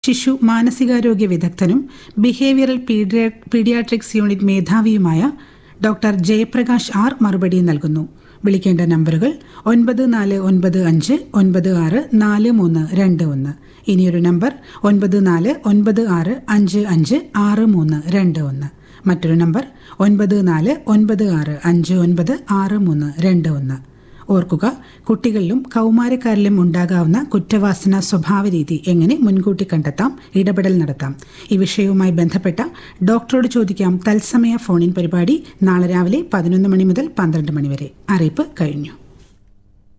ശിശു മാനസികാരോഗ്യ വിദഗ്ധനും ബിഹേവിയറൽ പീഡിയ- പീഡിയാട്രിക്സ് യൂണിറ്റ് മേധാവിയുമായ ഡോക്ടർ ജയപ്രകാശ് ആർ മറുപടി നൽകുന്നു വിളിക്കേണ്ട നമ്പറുകൾ ഒൻപത് നാല് ഒൻപത് അഞ്ച് ഒൻപത് ആറ് നാല് മൂന്ന് രണ്ട് ഒന്ന് ഇനിയൊരു നമ്പർ ഒൻപത് നാല് ഒൻപത് ആറ് അഞ്ച് അഞ്ച് ആറ് മൂന്ന് രണ്ട് ഒന്ന് മറ്റൊരു നമ്പർ ഒൻപത് നാല് ഒൻപത് ആറ് അഞ്ച് ഒൻപത് ആറ് മൂന്ന് രണ്ട് ഒന്ന് ഓർക്കുക കുട്ടികളിലും കൗമാരക്കാരിലും ഉണ്ടാകാവുന്ന കുറ്റവാസന സ്വഭാവരീതി എങ്ങനെ മുൻകൂട്ടി കണ്ടെത്താം ഇടപെടൽ നടത്താം ഈ വിഷയവുമായി ബന്ധപ്പെട്ട ഡോക്ടറോട് ചോദിക്കാം തത്സമയ ഫോണിൻ പരിപാടി നാളെ രാവിലെ പതിനൊന്ന് മണി മുതൽ പന്ത്രണ്ട് മണി വരെ അറിയിപ്പ് കഴിഞ്ഞു